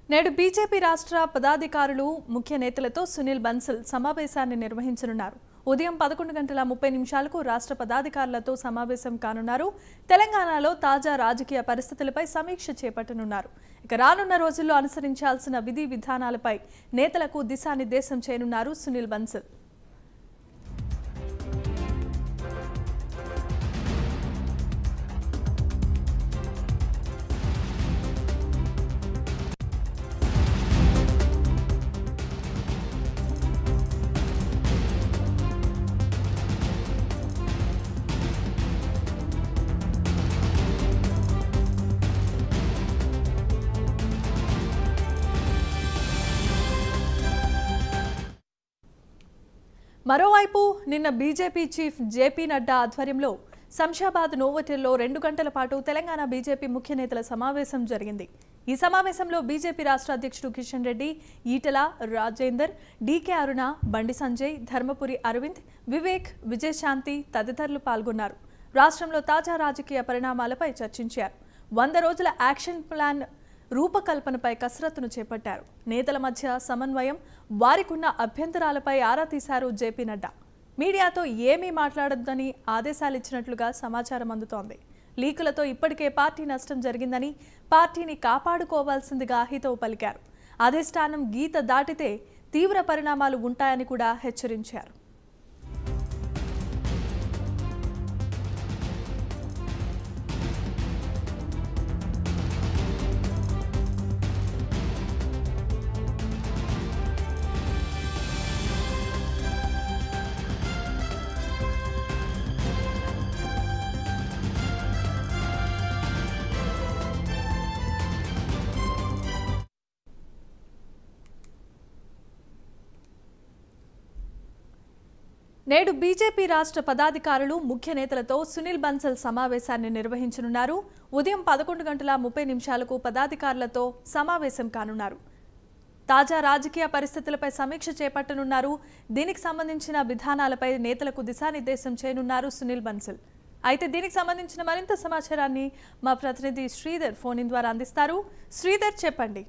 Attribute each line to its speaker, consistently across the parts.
Speaker 1: నేడు బీజేపీ రాష్ట్ర పదాధికారులు ముఖ్య నేతలతో సునీల్ బన్సల్ సమావేశాన్ని నిర్వహించనున్నారు ఉదయం పదకొండు గంటల ముప్పై నిమిషాలకు రాష్ట్ర పదాధికారులతో సమావేశం కానున్నారు తెలంగాణలో తాజా రాజకీయ పరిస్థితులపై సమీక్ష చేపట్టనున్నారు ఇక రానున్న రోజుల్లో అనుసరించాల్సిన విధి విధానాలపై నేతలకు దిశానిర్దేశం చేయనున్నారు సునీల్ బన్సల్ మరోవైపు నిన్న బీజేపీ చీఫ్ జేపీ నడ్డా ఆధ్వర్యంలో శంషాబాద్ నోవోటెల్లో రెండు గంటల పాటు తెలంగాణ బీజేపీ ముఖ్య నేతల సమావేశం జరిగింది ఈ సమావేశంలో బీజేపీ రాష్ట్ర అధ్యక్షుడు కిషన్ రెడ్డి ఈటల రాజేందర్ డీకే అరుణ బండి సంజయ్ ధర్మపురి అరవింద్ వివేక్ విజయశాంతి తదితరులు పాల్గొన్నారు రాష్ట్రంలో తాజా రాజకీయ పరిణామాలపై చర్చించారు వంద రోజుల యాక్షన్ ప్లాన్ రూపకల్పనపై కసరత్తును చేపట్టారు నేతల మధ్య సమన్వయం వారికున్న అభ్యంతరాలపై ఆరా తీశారు జేపీ నడ్డా మీడియాతో ఏమీ మాట్లాడొద్దని ఆదేశాలిచ్చినట్లుగా సమాచారం అందుతోంది లీకులతో ఇప్పటికే పార్టీ నష్టం జరిగిందని పార్టీని కాపాడుకోవాల్సిందిగా హితవు పలికారు అధిష్టానం గీత దాటితే తీవ్ర పరిణామాలు ఉంటాయని కూడా హెచ్చరించారు నేడు బీజేపీ రాష్ట్ర పదాధికారులు ముఖ్య నేతలతో సునీల్ బన్సల్ సమావేశాన్ని నిర్వహించనున్నారు ఉదయం పదకొండు గంటల ముప్పై నిమిషాలకు పదాధికారులతో సమావేశం కానున్నారు తాజా రాజకీయ పరిస్థితులపై సమీక్ష చేపట్టనున్నారు దీనికి సంబంధించిన విధానాలపై నేతలకు దిశానిర్దేశం చేయనున్నారు సునీల్ బన్సల్ అయితే దీనికి సంబంధించిన మరింత సమాచారాన్ని మా ప్రతినిధి శ్రీధర్ ఫోన్ ఇన్ ద్వారా అందిస్తారు శ్రీధర్ చెప్పండి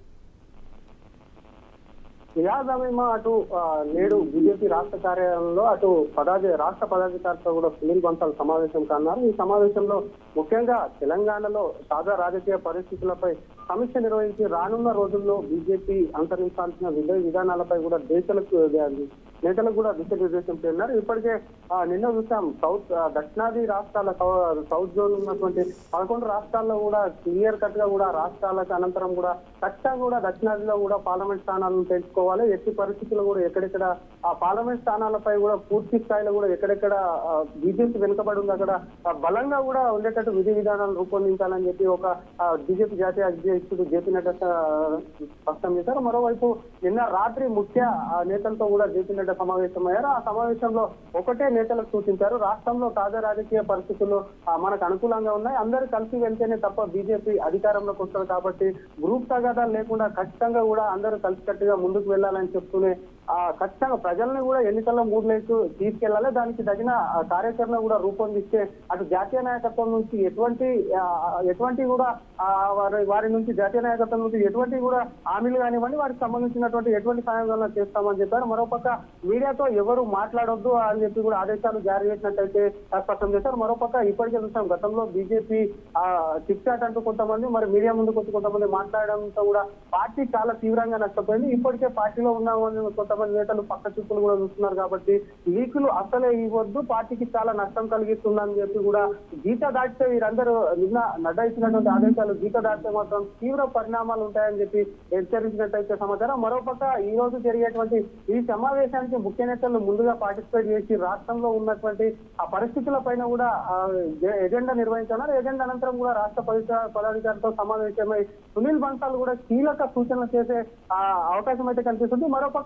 Speaker 2: యాదవేమో అటు ఆ, నేడు బీజేపీ రాష్ట్ర కార్యాలయంలో అటు పదాధి రాష్ట్ర పదాధికారితో కూడా సునీల్ బన్సాల్ సమావేశం కాన్నారు ఈ సమావేశంలో ముఖ్యంగా తెలంగాణలో తాజా రాజకీయ పరిస్థితులపై సమీక్ష నిర్వహించి రానున్న రోజుల్లో బీజేపీ అనుసరించాల్సిన విధ విధానాలపై కూడా దేశాలకు నేతలకు కూడా దిశానిర్దేశం చేయన్నారు ఇప్పటికే ఆ, నిన్న చూసాం సౌత్ ఆ, దక్షిణాది రాష్ట్రాల సౌ- సౌత్ జోన్ ఉన్నటువంటి పదకొండు రాష్ట్రాల్లో కూడా క్లియర్ కట్ గా కూడా రాష్ట్రాలకు అనంతరం కూడా ఖచ్చితంగా కూడా దక్షిణాదిలో కూడా పార్లమెంట్ స్థానాలను పెంచుకోవాలి ఎట్టి పరిస్థితుల్లో కూడా ఎక్కడెక్కడ ఆ పార్లమెంట్ స్థానాలపై కూడా పూర్తి స్థాయిలో కూడా ఎక్కడెక్కడ బీజేపీ వెనుకబడి ఉంది అక్కడ ఆ, బలంగా కూడా ఉండేటట్టు విధి విధానాలు రూపొందించాలని చెప్పి ఒక బీజేపీ జాతీయ అధ్యక్షుడు జేపీ నడ్డా స- స్పష్టం చేశారు మరోవైపు నిన్న రాత్రి ముఖ్య ఆ, నేతలతో కూడా జేపీ నడ్డా సమావేశమయ్యారు ఆ సమావేశంలో ఒకటే నేతలకు సూచించారు రాష్ట్రంలో తాజా రాజకీయ పరిస్థితులు ఆ, మనకు అనుకూలంగా ఉన్నాయి అందరూ కలిసి వెళ్తేనే తప్ప బీజేపీ అధికారంలోకి వస్తారు కాబట్టి గ్రూప్ తగాదాలు లేకుండా ఖచ్చితంగా కూడా అందరూ కలిసికట్టుగా ముందుకు వెళ్ళాలని చెప్తూనే ఆ ఖచ్చితంగా ప్రజల్ని కూడా ఎన్నికల్లో మూడులేకు తీసుకెళ్లాలి దానికి తగిన ఆ, కార్యాచరణ కూడా రూపొందిస్తే అటు జాతీయ నాయకత్వం నుంచి ఎటువంటి ఆ, ఎటువంటి కూడా ఆ, వారి వారి నుంచి జాతీయ నాయకత్వం నుంచి ఎటువంటి కూడా హామీలు కానివ్వండి వారికి సంబంధించినటువంటి ఎటువంటి సాయం చేస్తామని చెప్పారు మరోపక్క మీడియాతో ఎవరు మాట్లాడొద్దు అని చెప్పి కూడా ఆదేశాలు జారీ చేసినట్టయితే ఆ, స్పష్టం చేశారు మరోపక్క ఇప్పటికే చూసాం గతంలో బీజేపీ చిక్ చాట్ అంటూ కొంతమంది మరి మీడియా ముందుకు వచ్చి కొంతమంది మాట్లాడడంతో కూడా పార్టీ చాలా తీవ్రంగా నష్టపోయింది ఇప్పటికే పార్టీలో ఉన్న వాళ్ళు కొంతమంది నేతలు పక్క చూపులు కూడా చూస్తున్నారు కాబట్టి లీకులు అసలే ఇవ్వద్దు పార్టీకి చాలా నష్టం కలిగిస్తుందని చెప్పి కూడా గీత దాటితే వీరందరూ నిన్న నడ్డా ఇచ్చినటువంటి ఆదేశాలు గీత దాటితే మాత్రం తీవ్ర పరిణామాలు ఉంటాయని చెప్పి హెచ్చరించినట్టయితే సమాచారం మరోపక్క ఈ రోజు జరిగేటువంటి ఈ సమావేశానికి ముఖ్య నేతలు ముందుగా పార్టిసిపేట్ చేసి రాష్ట్రంలో ఉన్నటువంటి ఆ పరిస్థితుల పైన కూడా ఆ, ఎ- ఎజెండా నిర్వహించున్నారు ఎజెండా అనంతరం కూడా రాష్ట్ర పదిక- పదాధికారితో సమావేశమై సునీల్ బన్సాల్ కూడా కీలక సూచనలు చేసే ఆ, అవకాశం అయితే కనిపిస్తుంది మరోపక్క ఇప్పటికే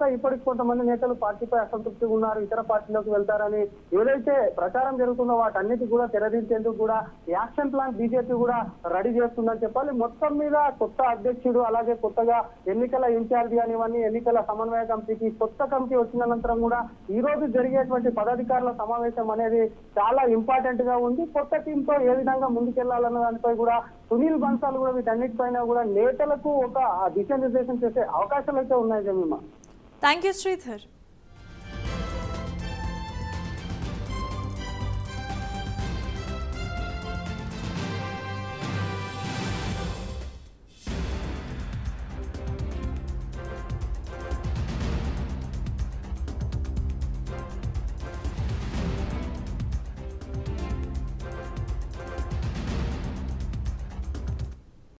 Speaker 2: కొంతమంది నేతలు పార్టీపై అసంతృప్తిగా ఉన్నారు ఇతర పార్టీలోకి వెళ్తారని ఏదైతే ప్రచారం జరుగుతుందో వాటన్నిటి కూడా తెరదించేందుకు కూడా యాక్షన్ ప్లాన్ బీజేపీ కూడా రెడీ చేస్తుందని చెప్పాలి మొత్తం మీద కొత్త అధ్యక్షుడు అలాగే కొత్తగా ఎన్నికల ఇన్ఛార్జి అనివన్నీ ఎన్నికల సమన్వయ కమిటీకి కొత్త కమిటీ వచ్చిన అనంతరం కూడా ఈ రోజు జరిగేటువంటి పదాధికారుల సమావేశం అనేది చాలా ఇంపార్టెంట్ గా ఉంది కొత్త టీం తో ఏ విధంగా ముందుకెళ్లాలన్న దానిపై కూడా సునీల్ బన్సాల్ కూడా వీటన్నిటిపైన కూడా నేతలకు ఒక దిశానిర్దేశం చేసే అవకాశాలు అయితే ఉన్నాయి జమీమా
Speaker 1: థ్యాంక్ యూ శ్రీధర్